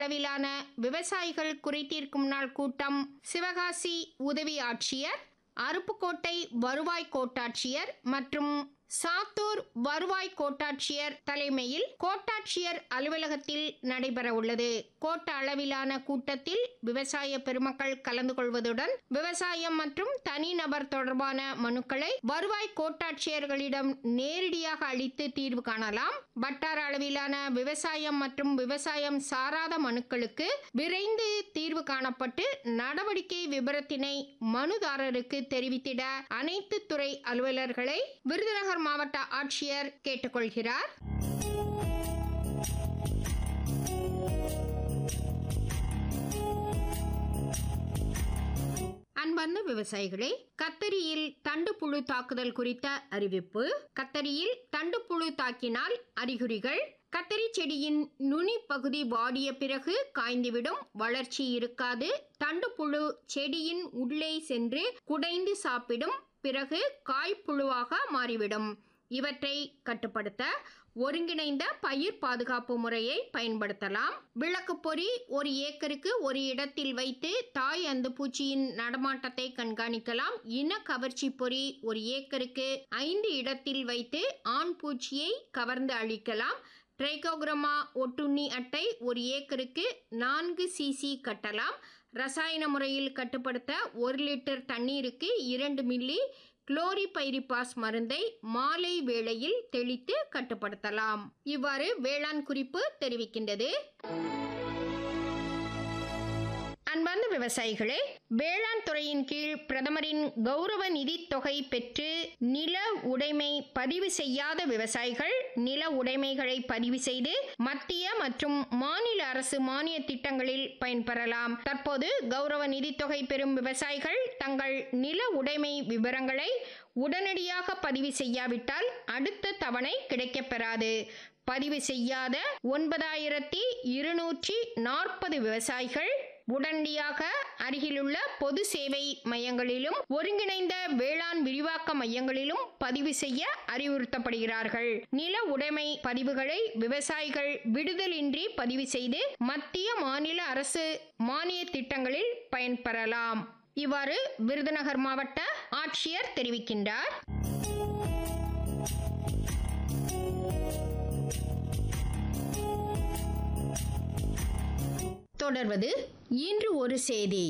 அளவிலான விவசாயிகள் குறைதீர்க்கும் நாள் கூட்டம் சிவகாசி உதவி ஆட்சியர் அருப்புக்கோட்டை வருவாய் கோட்டாட்சியர் மற்றும் சாத்தூர் வருவாய் கோட்டாட்சியர் தலைமையில் கோட்டாட்சியர் அலுவலகத்தில் நடைபெற உள்ளது கோட்ட அளவிலான கூட்டத்தில் விவசாய பெருமக்கள் கலந்து கொள்வதுடன் விவசாயம் மற்றும் தனிநபர் தொடர்பான மனுக்களை வருவாய் கோட்டாட்சியர்களிடம் நேரடியாக அளித்து தீர்வு காணலாம் வட்டார அளவிலான விவசாயம் மற்றும் விவசாயம் சாராத மனுக்களுக்கு விரைந்து தீர்வு காணப்பட்டு நடவடிக்கை விபரத்தினை மனுதாரருக்கு தெரிவித்திட அனைத்து துறை அலுவலர்களை விருதுநகர் மாவட்ட ஆட்சியர் கேட்டுக்கொள்கிறார் அன்பார்ந்த விவசாயிகளே கத்தரியில் தண்டுப்புழு தாக்குதல் குறித்த அறிவிப்பு கத்தரியில் தண்டுப்புழு தாக்கினால் அறிகுறிகள் கத்தரி செடியின் நுனி பகுதி வாடிய பிறகு காய்ந்துவிடும் வளர்ச்சி இருக்காது தண்டுப்புழு செடியின் உள்ளே சென்று குடைந்து சாப்பிடும் பிறகு காய்ப்புழுவாக மாறிவிடும் இவற்றை கட்டுப்படுத்த ஒருங்கிணைந்த பயிர் பாதுகாப்பு முறையை பயன்படுத்தலாம் விளக்கு பொறி ஒரு ஏக்கருக்கு ஒரு இடத்தில் வைத்து தாய் அந்த பூச்சியின் நடமாட்டத்தை கண்காணிக்கலாம் இன கவர்ச்சி பொறி ஒரு ஏக்கருக்கு ஐந்து இடத்தில் வைத்து ஆண் பூச்சியை கவர்ந்து அழிக்கலாம் ட்ரைகோகிரமா ஒட்டுண்ணி அட்டை ஒரு ஏக்கருக்கு நான்கு சிசி கட்டலாம் ரசாயன முறையில் கட்டுப்படுத்த ஒரு லிட்டர் தண்ணீருக்கு இரண்டு மில்லி குளோரிபைரிபாஸ் மருந்தை மாலை வேளையில் தெளித்து கட்டுப்படுத்தலாம் இவ்வாறு வேளாண் குறிப்பு தெரிவிக்கின்றது அன்பார்ந்த விவசாயிகளே வேளாண் துறையின் கீழ் பிரதமரின் கௌரவ நிதித் தொகை பெற்று நில உடைமை பதிவு செய்யாத விவசாயிகள் நில உடைமைகளை பதிவு செய்து மத்திய மற்றும் மாநில அரசு மானிய திட்டங்களில் பயன்பெறலாம் தற்போது கௌரவ நிதித் தொகை பெறும் விவசாயிகள் தங்கள் நில உடைமை விவரங்களை உடனடியாக பதிவு செய்யாவிட்டால் அடுத்த தவணை கிடைக்கப்பெறாது பதிவு செய்யாத ஒன்பதாயிரத்தி இருநூற்றி நாற்பது விவசாயிகள் உடனடியாக அருகிலுள்ள பொது சேவை மையங்களிலும் ஒருங்கிணைந்த வேளாண் விரிவாக்க மையங்களிலும் பதிவு செய்ய அறிவுறுத்தப்படுகிறார்கள் நில உடைமை பதிவுகளை விவசாயிகள் விடுதலின்றி பதிவு செய்து மத்திய மாநில அரசு மானிய திட்டங்களில் பயன்பெறலாம் இவ்வாறு விருதுநகர் மாவட்ட ஆட்சியர் தெரிவிக்கின்றார் தொடர்வது இன்று ஒரு செய்தி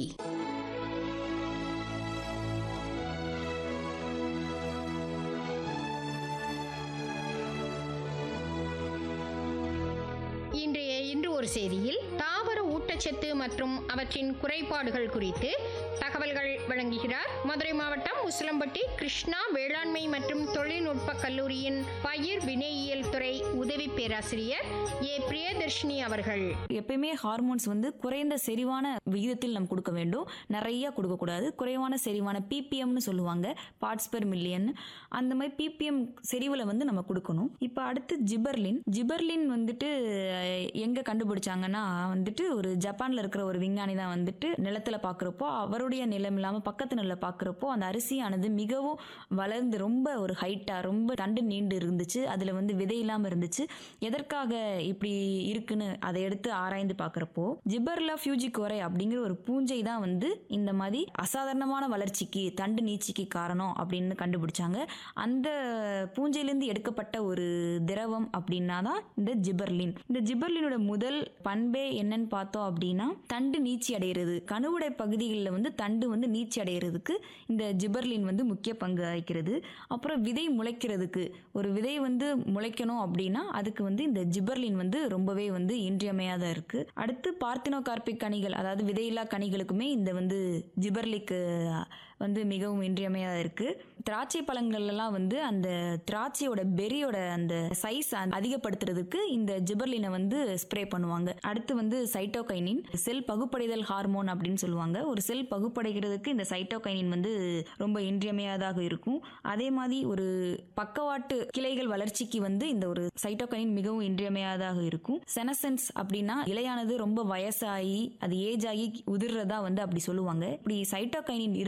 இன்றைய இன்று ஒரு செய்தியில் தாவர ஊட்டச்சத்து மற்றும் அவற்றின் குறைபாடுகள் குறித்து தகவல்கள் வழங்குகிறார் மதுரை மாவட்டம் உசிலம்பட்டி கிருஷ்ணா வேளாண்மை மற்றும் தொழில்நுட்ப கல்லூரியின் பயிர் வினையியல் துறை உதவி பேராசிரியர் ஏ பிரியதர்ஷினி அவர்கள் எப்பயுமே ஹார்மோன்ஸ் வந்து குறைந்த செறிவான விகிதத்தில் நம்ம கொடுக்க வேண்டும் நிறைய கொடுக்கக்கூடாது குறைவான செறிவான பிபிஎம்னு சொல்லுவாங்க பார்ட்ஸ் பெர் மில்லியன் அந்த மாதிரி பிபிஎம் செறிவில் வந்து நம்ம கொடுக்கணும் இப்போ அடுத்து ஜிபர்லின் ஜிபர்லின் வந்துட்டு அஹ், எங்க கண்டுபிடிச்சாங்கன்னா வந்துட்டு ஒரு ஜப்பான்ல இருக்கிற ஒரு விஞ்ஞானி தான் வந்துட்டு நிலத்துல பார்க்குறப்போ அவருடைய நிலம் இல்லாமல் பக்கத்து நிலம் பார்க்குறப்போ அந்த அரிசியானது மிகவும் வளர்ந்து ரொம்ப ஒரு ஹைட்டா ரொம்ப தண்டு நீண்டு இருந்துச்சு அதுல வந்து விதை இல்லாம இருந்துச்சு எதற்காக இப்படி இருக்குன்னு அதை எடுத்து ஆராய்ந்து பார்க்குறப்போ ஜிபர்லா ஃபியூஜிகோரை அப்படிங்கிற ஒரு பூஞ்சை தான் வந்து இந்த மாதிரி அசாதாரணமான வளர்ச்சிக்கு தண்டு நீட்சிக்கு காரணம் அப்படின்னு கண்டுபிடிச்சாங்க அந்த பூஞ்சையிலேருந்து எடுக்கப்பட்ட ஒரு திரவம் அப்படின்னா தான் இந்த ஜிபர்லின் இந்த ஜிபர்லினோட முதல் பண்பே என்னன்னு பார்த்தோம் அப்படின்னா தண்டு நீச்சி அடைகிறது கணுவுடை பகுதிகளில் வந்து தண்டு வந்து நீச்சி அடைகிறதுக்கு இந்த ஜிபர்லின் வந்து முக்கிய பங்கு வகிக்கிறது அப்புறம் விதை முளைக்கிறதுக்கு ஒரு விதை வந்து முளைக்கணும் அப்படின்னா அதுக்கு வந்து இந்த ஜிபர்லின் வந்து ரொம்பவே வந்து இன்றியமையாத இருக்கு அடுத்து பார்த்தினோகார்பிக் கனிகள் அதாவது விதையில்லா கனிகளுக்குமே இந்த வந்து ஜிபர்லிக் வந்து மிகவும் இன்றியமையாத இருக்கு திராட்சை பழங்கள்லாம் வந்து அந்த திராட்சையோட பெரியோட அந்த சைஸ் அதிகப்படுத்துறதுக்கு இந்த ஜிபர்லினை வந்து ஸ்ப்ரே பண்ணுவாங்க அடுத்து வந்து சைட்டோகைனின் செல் பகுப்படைதல் ஹார்மோன் அப்படின்னு சொல்லுவாங்க ஒரு செல் பகுப்படைகிறதுக்கு இந்த சைட்டோகைனின் வந்து ரொம்ப இன்றியமையாதாக இருக்கும் அதே மாதிரி ஒரு பக்கவாட்டு கிளைகள் வளர்ச்சிக்கு வந்து இந்த ஒரு சைட்டோகைனின் மிகவும் இன்றியமையாதாக இருக்கும் செனசென்ஸ் அப்படின்னா இலையானது ரொம்ப வயசாகி அது ஏஜ் ஆகி உதிர்றதா வந்து அப்படி சொல்லுவாங்க இப்படி சைட்டோகைனின் இருந்துச்சுன்னா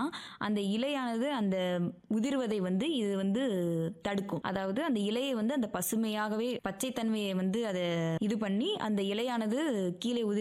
அப்படின்னா அந்த இலையானது அந்த உதிர்வதை வந்து இது வந்து தடுக்கும் அதாவது அந்த இலையை வந்து அந்த பசுமையாகவே பச்சைத்தன்மையை வந்து அதை இது பண்ணி அந்த இலையானது கீழே உதிர்